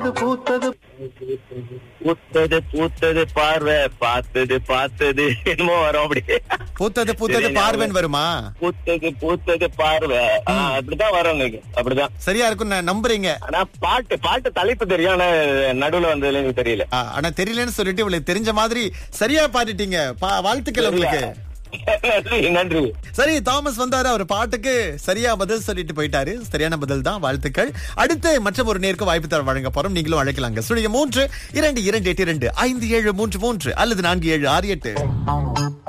பூத்தது பூத்தது பூத்தது பார்வை பார்த்தது பார்த்தது என்னமோ வரும் அப்படி பூத்தது பூத்தது சரி, பார்வன் வருமா பூத்தது பூத்தது பார்வை ஆ, அப்படிதான் வரும் எனக்கு அப்படிதான் சரியா இருக்கும் நான் நம்புறீங்க ஆனா பாட்டு பாட்டு தலைப்பு தெரியும் ஆனா நடுவுல வந்ததுல எனக்கு தெரியல ஆ, ஆனா தெரியலன்னு சொல்லிட்டு இவளுக்கு தெரிஞ்ச மாதிரி சரியா பாடிட்டீங்க பா- வாழ்த்துக்கள் உங்களுக்கு நன்றி நன்றி சரி தாமஸ் வந்தாரு அவர் பாட்டுக்கு சரியா பதில் சொல்லிட்டு போயிட்டாரு சரியான பதில் தான் வாழ்த்துக்கள் அடுத்து மற்ற ஒரு நேருக்கு வாய்ப்பு தர வழங்க போறோம் நீங்களும் அழைக்கலாங்க சுழிய மூன்று இரண்டு இரண்டு எட்டு இரண்டு ஐந்து ஏழு மூன்று மூன்று அல்லது நான்கு ஏழு ஆறு எட்டு